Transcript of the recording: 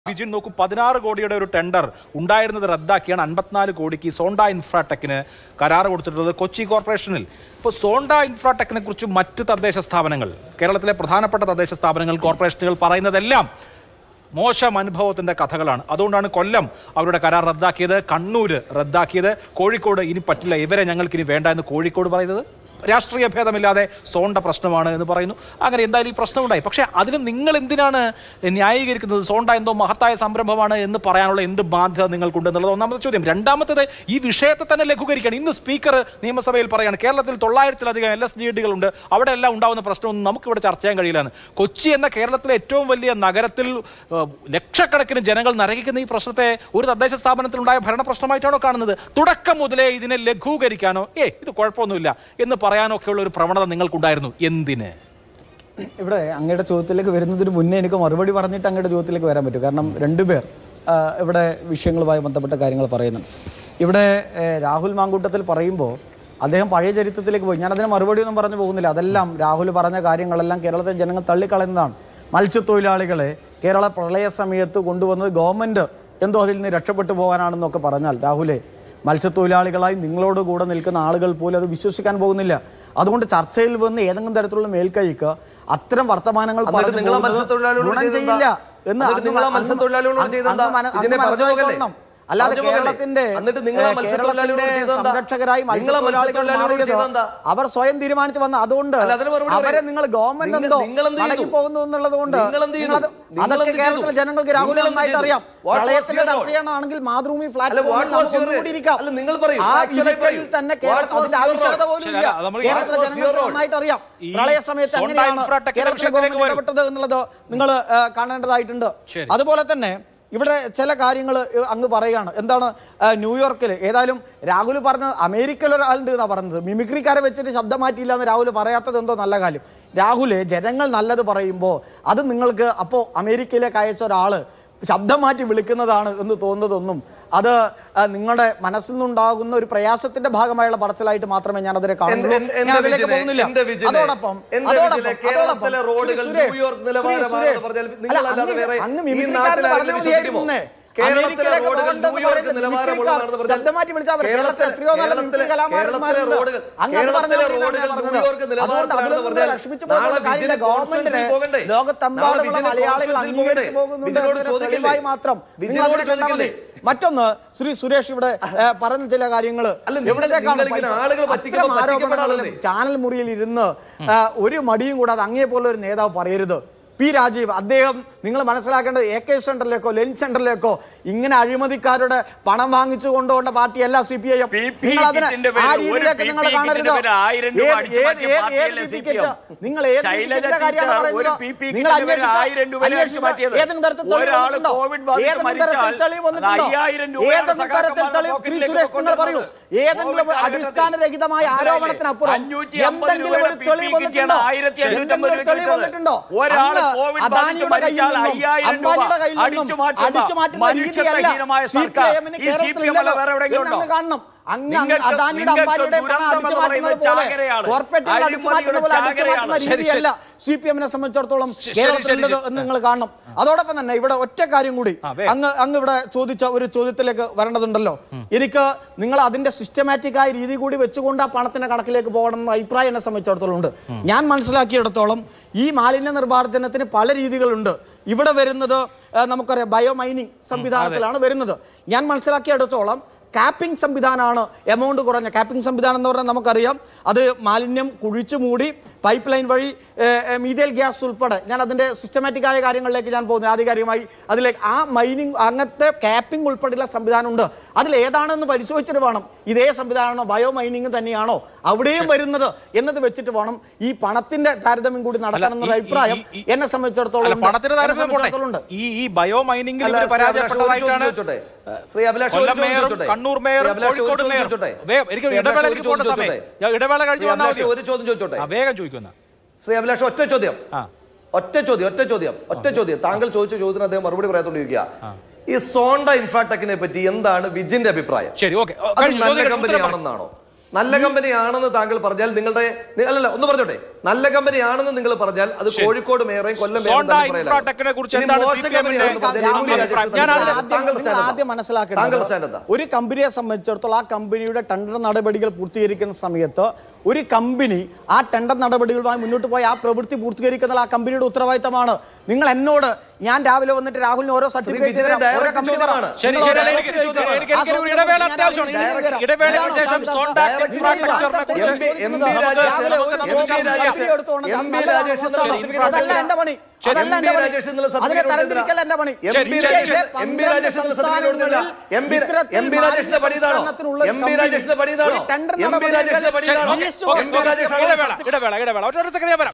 വിജിൻ നോക്കൂ പതിനാറ് കോടിയുടെ ഒരു ടെൻഡർ ഉണ്ടായിരുന്നത് റദ്ദാക്കിയാണ് അൻപത്തിനാല് കോടിക്ക് സോണ്ട ഇൻഫ്രാടെക്കിന് കരാർ കൊടുത്തിട്ടുള്ളത് കൊച്ചി കോർപ്പറേഷനിൽ ഇപ്പോൾ സോണ്ട ഇൻഫ്രാടെക്കിനെ കുറിച്ച് മറ്റ് തദ്ദേശ സ്ഥാപനങ്ങൾ കേരളത്തിലെ പ്രധാനപ്പെട്ട തദ്ദേശ സ്ഥാപനങ്ങൾ കോർപ്പറേഷനുകൾ പറയുന്നതെല്ലാം മോശം അനുഭവത്തിന്റെ കഥകളാണ് അതുകൊണ്ടാണ് കൊല്ലം അവരുടെ കരാർ റദ്ദാക്കിയത് കണ്ണൂര് റദ്ദാക്കിയത് കോഴിക്കോട് ഇനി പറ്റില്ല ഇവരെ ഞങ്ങൾക്ക് ഇനി വേണ്ട എന്ന് കോഴിക്കോട് പറയുന്നത് രാഷ്ട്രീയ ഭേദമില്ലാതെ സോണ്ട പ്രശ്നമാണ് എന്ന് പറയുന്നു അങ്ങനെ എന്തായാലും ഈ പ്രശ്നമുണ്ടായി പക്ഷേ അതിന് നിങ്ങൾ എന്തിനാണ് ന്യായീകരിക്കുന്നത് സോണ്ട എന്തോ മഹത്തായ സംരംഭമാണ് എന്ന് പറയാനുള്ള എന്ത് ബാധ്യത നിങ്ങൾക്കുണ്ട് എന്നുള്ളത് ഒന്നാമത്തെ ചോദ്യം രണ്ടാമത്തേത് ഈ വിഷയത്തെ തന്നെ ലഘൂകരിക്കണം ഇന്ന് സ്പീക്കർ നിയമസഭയിൽ പറയാണ് കേരളത്തിൽ തൊള്ളായിരത്തിലധികം എൽ എസ് ജി ഡികളുണ്ട് അവിടെ എല്ലാം ഉണ്ടാകുന്ന പ്രശ്നമൊന്നും നമുക്കിവിടെ ചർച്ച ചെയ്യാൻ കഴിയില്ലെന്ന് കൊച്ചി എന്ന കേരളത്തിലെ ഏറ്റവും വലിയ നഗരത്തിൽ ഏഹ്, ലക്ഷക്കണക്കിന് ജനങ്ങൾ നരകിക്കുന്ന ഈ പ്രശ്നത്തെ ഒരു തദ്ദേശ സ്ഥാപനത്തിലുണ്ടായ ഭരണ പ്രശ്നമായിട്ടാണോ കാണുന്നത് തുടക്കം മുതലേ ഇതിനെ ലഘൂകരിക്കാനോ ഏ ഇത് കുഴപ്പമൊന്നുമില്ല എന്ന് പറയാനോ ഒക്കെയുള്ള ഒരു പ്രവണത നിങ്ങൾക്കുണ്ടായിരുന്നു എന്തിന് ഇവിടെ അങ്ങയുടെ ചോദ്യത്തിലേക്ക് വരുന്നതിന് മുന്നേ എനിക്ക് മറുപടി പറഞ്ഞിട്ട് അങ്ങയുടെ ചോദ്യത്തിലേക്ക് വരാൻ പറ്റും കാരണം രണ്ടുപേർ ആ, ഇവിടെ വിഷയങ്ങളുമായി ബന്ധപ്പെട്ട കാര്യങ്ങൾ പറയുന്നുണ്ട് ഇവിടെ ഏ, രാഹുൽ മാങ്കൂട്ടത്തിൽ പറയുമ്പോൾ അദ്ദേഹം പഴയ ചരിത്രത്തിലേക്ക് പോയി ഞാൻ അതിന് മറുപടി ഒന്നും പറഞ്ഞു പോകുന്നില്ല അതെല്ലാം രാഹുൽ പറഞ്ഞ കാര്യങ്ങളെല്ലാം കേരളത്തിലെ ജനങ്ങൾ തള്ളിക്കളയുന്നതാണ് മത്സ്യത്തൊഴിലാളികളെ കേരള പ്രളയ സമയത്ത് കൊണ്ടുവന്നത് ഗവൺമെൻറ് എന്തോ അതിൽ നിന്ന് രക്ഷപ്പെട്ടു പോകാനാണെന്നൊക്കെ പറഞ്ഞാൽ രാഹുലെ മത്സ്യത്തൊഴിലാളികളായി നിങ്ങളോട് കൂടെ നിൽക്കുന്ന ആളുകൾ പോലും അത് വിശ്വസിക്കാൻ പോകുന്നില്ല അതുകൊണ്ട് ചർച്ചയിൽ വന്ന് ഏതെങ്കിലും തരത്തിലുള്ള മേൽക്കൈക്ക് അത്തരം വർത്തമാനങ്ങൾ എന്നിട്ട് പറഞ്ഞു നിങ്ങൾ ആ പോകുന്നത് മത്സ്യത്തൊഴിലാളികളോട് ഗുണം ചെയ്തെന്താ? ചെയ്യില്ല എന്ന് എന്നിട്ട് അങ്ങ് നിങ്ങൾ ആ അങ്ങ് മത്സ്യത്തൊഴിലാളികളോട് അങ്ങ് ചെയ്തെന്താ? അങ്ങ് മന- ഇതിനെ അങ്ങ് പറഞ്ഞു പോകല്ലേ? മനസ്സിലാക്കണം. അല്ലാതെ പറഞ്ഞു പോകല്ലേ? കേരളത്തിന്റെ എന്നിട്ട് നിങ്ങൾ ആ ഏഹ്, മത്സ്യത്തൊഴിലാളികളോട് കേരളത്തിന്റെ ചെയ്തെന്താ? സംരക്ഷകരായി നിങ്ങൾ ആ മത്സ്യത്തൊഴിലാളികൾ മത്സ്യത്തൊഴിലാളികളോട് മാറിയത് ചെയ്തെന്താ? അവർ സ്വയം തീരുമാനിച്ചു വന്ന അതുകൊണ്ട് അല്ല, അതിന് മറുപടി അവരെ പറയൂ. നിങ്ങൾ ഗവൺമെന്റ് നിങ്ങൾ- എന്തോ നിങ്ങൾ എന്ത് ചെയ്തു? മടങ്ങി പോകുന്നു എന്നുള്ളത് കൊണ്ട് നിങ്ങൾ എന്ത് ചെയ്തു? നിങ്ങളത് നിങ്ങൾ അതൊക്കെ എന്ത് കേരളത്തിലെ ചെയ്തു? ജനങ്ങൾക്ക് രാഹുൽ നിങ്ങൾ എന്ത് നന്നായിട്ട് ചെയ്തു? അറിയാം What was പ്രളയത്തിന്റെ your ചർച്ച role? ചെയ്യണമെങ്കിൽ മാതൃഭൂമി അല്ല, what പ്ലാറ്റ്ഫോമിൽ was your- നമുക്ക് ഇരിക്കാം അല്ല, നിങ്ങൾ പറയൂ. ആ Factually ഇരിക്കലിൽ പറയൂ. തന്നെ What കേരളത്തിൽ was അതിന്റെ your ആവശ്യകത role? പോലും ശരി, ഇല്ല അല്ല, നമ്മൾ ഈ- കേരളത്തിലെ What was your ജനങ്ങൾക്ക് role? നന്നായിട്ട് അറിയാം ഈ പ്രളയ സമയത്ത് സോണ്ട എങ്ങനെയാണ് ഇൻഫ്രാടെക്കിന്റെ കേരളത്തിലെ വിഷയത്തിലേക്ക് ഗവൺമെന്റ് വരൂ. ഇടപെട്ടത് എന്നുള്ളത് നിങ്ങൾ കാണേണ്ടതായിട്ടുണ്ട് ശരി. അതുപോലെ തന്നെ ഇവിടെ ചില കാര്യങ്ങൾ അങ്ങ് പറയുകയാണ് എന്താണ് ആ, ന്യൂയോർക്കിൽ ഏതായാലും രാഹുൽ പറഞ്ഞ അമേരിക്കയിൽ ഒരാളുണ്ട് എന്നാണ് പറഞ്ഞത് മിമിക്രിക്കാരെ വെച്ചിട്ട് ശബ്ദം മാറ്റിയില്ല എന്ന് രാഹുൽ പറയാത്തത് എന്തോ നല്ല കാര്യം രാഹുൽ ജനങ്ങൾ നല്ലത് പറയുമ്പോൾ അത് നിങ്ങൾക്ക് അപ്പോൾ അമേരിക്കയിലേക്ക് അയച്ച ഒരാൾ ശബ്ദം മാറ്റി വിളിക്കുന്നതാണ് എന്ന് തോന്നുന്നതൊന്നും അത് ആ, നിങ്ങളുടെ മനസ്സിൽ നിന്നുണ്ടാകുന്ന ഒരു പ്രയാസത്തിന്റെ ഭാഗമായുള്ള പറച്ചിലായിട്ട് മാത്രമേ ഞാൻ അതിനെ കാണുള്ളൂ എൻ- എൻ- ഞാൻ എന്റെ അതിലേക്ക് വിജയനെ- പോകുന്നില്ല എന്റെ വിജയനെ- അതോടൊപ്പം എന്റെ അതോടൊപ്പം വിജയനെ കേരളത്തിലെ അതോടൊപ്പം റോഡുകൾ ശ്രീ സുരേഷ്, ന്യൂയോർക്ക് ശ്രീ നിലവാരമാണെന്ന് സുരേഷ്. പറഞ്ഞാൽ അല്ല, നിങ്ങളല്ലാതെ അങ്ങ് വേറെ അങ്ങ് ഈ മിമിക്രിക്കാരന് നാട്ടിൽ ആരെങ്കിലും പറഞ്ഞാൽ വിശ്വസിക്കുമോ? മതിയായിരുന്നേ. കേരളത്തിലെ അമേരിക്കയിലേക്ക് റോഡുകൾ പോകേണ്ടത് ന്യൂയോർക്ക് പറയുന്നത് നിലവാരമുള്ളതാണെന്ന് പറഞ്ഞാൽ ശബ്ദം മാറ്റി വിളിച്ചാൽ മതി. കേരളത്തിൽ എത്രയോ നല്ല കേരളത്തിലെ മിമിക്രി കലാകാരന്മാരുണ്ട്. കേരളത്തിലെ റോഡുകൾ അങ്ങ് അത് പറഞ്ഞാൽ കേരളത്തിലെ മതി റോഡുകൾ എന്നാണ് ന്യൂയോർക്ക് പറഞ്ഞത്. അതുകൊണ്ട് നിലവാരത്തിലാണെന്ന് അതിലൊന്നും പറഞ്ഞാൽ വിഷമിച്ച് നാളെ പോകുന്ന കാര്യമില്ല. വിജിന് ഗവൺമെന്റിനെ കോൺസ്റ്റിറ്റ്യൂഷനിൽ പോകണ്ടേ? നാളെ ലോകത്തെമ്പാടുമുള്ള വിജിന് മലയാളികൾ കോൺസ്റ്റിറ്റ്യൂഷനിൽ അംഗീകരിച്ച് പോകണ്ടേ? പോകുന്നുണ്ട് വിജിനോട് എന്നതിന്റെ ചോദിക്കില്ലേ? തെളിവായി മാത്രം നിങ്ങൾ വിജിനോട് അതിനെ കണ്ടാൽ മതി. ചോദിക്കില്ലേ? മറ്റൊന്ന് ശ്രീ സുരേഷ് ഇവിടെ ഏ, പറഞ്ഞ ചില കാര്യങ്ങൾ അല്ല, നിങ്ങൾ- നിങ്ങളിങ്ങനെ ആളുകളെ പറ്റിക്കുമ്പോൾ പറ്റിക്കപ്പെടാതെ. ചാനൽ മുറിയിൽ ഇരുന്ന് ആ, ഒരു മടിയും കൂടാതെ അങ്ങേ പോലെ ഒരു നേതാവ് പറയരുത് പി രാജീവ് അദ്ദേഹം നിങ്ങൾ മനസ്സിലാക്കേണ്ടത് എ കെ സെന്ററിലേക്കോ ലെൻ സെന്ററിലേക്കോ ഇങ്ങനെ അഴിമതിക്കാരുടെ പണം വാങ്ങിച്ചു കൊണ്ടുപോകേണ്ട പാർട്ടിയല്ല C P I M PP നിങ്ങൾ അതിനെ കിറ്റിന്റെ ആ പേരിൽ ഒരു രീതിയിലേക്ക് നിങ്ങൾ PP കാണരുത് കിറ്റിന്റെ പേരിൽ ആയിരം രൂപ ഏത്- അടിച്ചു ഏത്- മാറ്റിയ ഏത്- പാർട്ടിയല്ലേ ഏത് C PP P M? Kit? നിങ്ങൾ ഏത് ശൈലജ കിറ്റിന്റെ കാര്യമാണ് ടീച്ചർ പറയുന്നത്? ഒരു PP നിങ്ങൾ കിറ്റിന്റെ പേരിൽ അന്വേഷിച്ച- ആയിരം രൂപ അടിച്ചു അന്വേഷിച്ച മാറ്റിയത്. ഏതെങ്കിലും തരത്തിൽ തെളിവ് ഒരാള് വന്നിട്ടുണ്ടോ? കോവിഡ് ബാധിച്ച് ഏതെങ്കിലും തരത്തിൽ മരിച്ചാൽ തെളിവ് വന്നിട്ടുണ്ടോ? അത് അയ്യായിരം രൂപയാണ് ഏതെങ്കിലും തരത്തിൽ സഖാക്കന്മാരുടെ തെളിവ് ശ്രീ പോക്കറ്റിലേക്ക് സുരേഷ് നിങ്ങൾ പറയൂ കൊണ്ടുവന്നത്. ഏതെങ്കിലും കോവിഡ് അടിസ്ഥാനരഹിതമായ മനസ്സിലായില്ലേ? ആരോപണത്തിനപ്പുറം അഞ്ഞൂറ്റി അമ്പത് എന്തെങ്കിലും ഒരു രൂപയുടെ തെളിവ് PP കിറ്റിയാണ് വന്നിട്ടുണ്ടോ ആയിരത്തി അഞ്ഞൂറ്റി എന്തെങ്കിലും ഒരു അമ്പത് തെളിവ് രൂപ വന്നിട്ടുണ്ടോ ഒരാള് അന്ന് കോവിഡ് ബാധിച്ച് അദാനിയുടെ കയ്യിൽ മരിച്ചാൽ നിന്നും അയ്യായിരം രൂപ അംബാനിയുടെ കയ്യിൽ നിന്നും അടിച്ചു മാറ്റുന്ന അടിച്ചു മാറ്റുന്ന മനുഷ്യത്വഹീനമായ രീതിയല്ല സർക്കാർ CPIM ന് ഈ സി പി കേരളത്തിൽ എം അല്ല വേറെ എവിടെയെങ്കിലും ഇല്ലെന്ന് ഉണ്ടോ കാണണം അങ്ങ് നിങ്ങൾക്ക് അദാനിയുടെ നിങ്ങൾക്ക് അംബാനിയുടെ പണം ദുരന്തം അടിച്ചു എന്ന് പറയുന്നത് മാറ്റുന്നത് പോലെ ചാകരയാണ്. കോർപ്പറേറ്റുകൾ അടിച്ചു മാറ്റുന്ന പോലെ അടിച്ചു അഴിമതിയുടെ മാറ്റുന്ന ചാകരയാണ്. രീതിയല്ല സി പി എമ്മിനെ സംബന്ധിച്ചിടത്തോളം ശരി, കേരളത്തിലുള്ളത് ശരി, എന്ന് നിങ്ങൾ കാണണം അതോടൊപ്പം തന്നെ ഇവിടെ ഒറ്റ കാര്യം കൂടി ആ, വേഗം. അങ്ങ് അങ്ങ് ഇവിടെ ചോദിച്ച ഒരു ചോദ്യത്തിലേക്ക് വരേണ്ടതുണ്ടല്ലോ എനിക്ക് നിങ്ങൾ അതിന്റെ സിസ്റ്റമാറ്റിക് ആയ രീതി കൂടി വെച്ചുകൊണ്ട് ആ പണത്തിന്റെ കണക്കിലേക്ക് പോകണം എന്ന അഭിപ്രായം എന്നെ സംബന്ധിച്ചിടത്തോളം ഉണ്ട് ഞാൻ മനസ്സിലാക്കിയിടത്തോളം ഈ മാലിന്യ നിർമ്മാർജ്ജനത്തിന് പല രീതികളുണ്ട് ഇവിടെ വരുന്നത് ആ, നമുക്കറിയാം ബയോ മൈനിങ് സംവിധാനത്തിലാണ് വരുന്നത് ഞാൻ മനസ്സിലാക്കിയിടത്തോളം കാപ്പിംഗ് സംവിധാനമാണ് എമൗണ്ട് കുറഞ്ഞ കാപ്പിംഗ് സംവിധാനം എന്ന് പറഞ്ഞാൽ നമുക്കറിയാം അത് മാലിന്യം കുഴിച്ചു മൂടി പൈപ്പ് ലൈൻ വഴി മീതേൽ ഗ്യാസ് ഉൾപ്പെടെ ഞാൻ അതിൻ്റെ സിസ്റ്റമാറ്റിക് ആയ കാര്യങ്ങളിലേക്ക് ഞാൻ പോകുന്നത് ആധികാരികമായി അതിലേക്ക് ആ മൈനിങ് അങ്ങനത്തെ കാപ്പിംഗ് ഉൾപ്പെടെയുള്ള സംവിധാനമുണ്ട് അതിൽ ഏതാണെന്ന് പരിശോധിച്ചിട്ട് വേണം ഇതേ സംവിധാനമാണോ ബയോ മൈനിങ് തന്നെയാണോ അവിടെയും വരുന്നത് എന്നത് വെച്ചിട്ട് വേണം ഈ പണത്തിന്റെ താരതമ്യം കൂടി നടക്കണം എന്നൊരു ഈ- അഭിപ്രായം ഈ- ഈ- എന്നെ സംബന്ധിച്ചിടത്തോളം അല്ല ഉണ്ട്. പണത്തിന് എന്നെ താരതമ്യം പോട്ടെ സംബന്ധിച്ചിടത്തോളം ഉണ്ട്. ഈ ഈ ബയോ മൈനിങ്ങിൽ അല്ല, ഇവർ ശ്രീ അഭിലാഷ് ഒരു ചോദ്യം പരാജയപ്പെട്ടതായിട്ടാണ് ചോദിച്ചോട്ടെ? ശ്രീ അഭിലാഷ് ഒരു കൊല്ലം ചോദ്യം മേയറും ചോദിച്ചോട്ടെ? കണ്ണൂർ മേയറും ശ്രീ അഭിലാഷ് ഒരു കോഴിക്കോട് ചോദ്യം മേയറും ചോദിച്ചോട്ടെ? വേഗം എനിക്ക് ശ്രീ അഭിലാഷ് ഇടവേളയ്ക്ക് ഒരു പോകേണ്ട ചോദ്യം സമയം ചോദിച്ചോട്ടെ? ഞാൻ ഇടവേള കഴിഞ്ഞ് ശ്രീ വന്നാൽ അഭിലാഷ് മതിയോ? ഒരു ചോദ്യം ചോദിച്ചോട്ടെ ആ വേഗം ചോദിക്കുന്ന ശ്രീ അഭിലാഷ് ഒറ്റ ചോദ്യം ആ. ഒറ്റ ചോദ്യം ഒറ്റ ചോദ്യം ഒറ്റ ചോദ്യം താങ്കൾ ചോദിച്ച ചോദ്യത്തിന് അദ്ദേഹം മറുപടി പറയാത്തോണ്ടിരിക്കുക ഈ സോണ്ട ഇൻഫാടെക്കിനെ പറ്റി എന്താണ് വിജിന്റെ അഭിപ്രായം ശരി ഓക്കെ അത് നല്ല കമ്പനിയാണെന്നാണോ നല്ല കമ്പനിയാണെന്ന് താങ്കൾ പറഞ്ഞാൽ നിങ്ങളുടെ നി- അല്ലല്ല ഒന്ന് പറഞ്ഞോട്ടെ നല്ല കമ്പനിയാണെന്ന് നിങ്ങൾ പറഞ്ഞാൽ അത് കോഴിക്കോട് മേയറേയും കൊല്ലം മേയറും സോണ്ട തമ്മിൽ പറയലാണ്. ഇൻഫ്രാടെക്കിനെ കുറിച്ച് ഇനി എന്താണ് മോശം CPM ന്റെ കമ്പനിയാണെന്ന് പറഞ്ഞാൽ രാഹുൽ എം പി അഭിപ്രായം? രാജേഷ് ഞാൻ എന്താ? ആദ്യം- ആദ്യം താങ്കളുടെ നിങ്ങൾ stand ആദ്യം എന്താ? മനസ്സിലാക്കേണ്ടത് താങ്കളുടെ stand എന്താ? ഒരു കമ്പനിയെ സംബന്ധിച്ചിടത്തോളം ആ കമ്പനിയുടെ ടെൻഡർ നടപടികൾ പൂർത്തീകരിക്കുന്ന സമയത്ത് ഒരു കമ്പനി ആ ടെൻഡർ നടപടികളുമായി മുന്നോട്ട് പോയി ആ പ്രവൃത്തി പൂർത്തീകരിക്കുന്നത് ആ കമ്പനിയുടെ ഉത്തരവാദിത്തമാണ് നിങ്ങൾ എന്നോട് ഞാൻ രാവിലെ വന്നിട്ട് രാഹുലിന് ഓരോ സർട്ടിഫിക്കറ്റ് വിജയൻ direct ചോദ്യമാണ്. ശരി നിങ്ങൾ ശരി direct എനിക്ക് ചോദ്യമാണ്. എനിക്ക് എനിക്ക് ഒരു ഇടവേള അത്യാവശ്യമാണ് ഈ ഇടവേളയ്ക്ക് ശേഷം സോണ്ടാക് direct ഇൻഫ്രാസ്ട്രക്ചറിനെ കുറിച്ച് M P- M P Rajesh M P Rajesh M P Rajesh എന്നുള്ള certificate അതല്ല എന്റെ പണി അതല്ല എം എന്റെ പി പണി രാജേഷ് എന്നുള്ള അതിനെ certificate തരംതിരിക്കൽ എന്റെ പണി എം പി ശരി, രാജേഷ് ശരി. എം പി രാജേഷ് എന്നുള്ള സർട്ടിഫിക്കറ്റ് കൊടുത്തില്ല എം പി എം പി രാജേഷിന്റെ പണി ഇതാണോ എം പി രാജേഷിന്റെ പണി ഇതാണോ എം പി രാജേഷിന്റെ പണി ശരി, ഇതാണോ okay, M P okay, Rajesh ഇടവേള ഇടവേള ഇടവേള ഒരു സെക്കൻഡ് ഞാൻ വരാം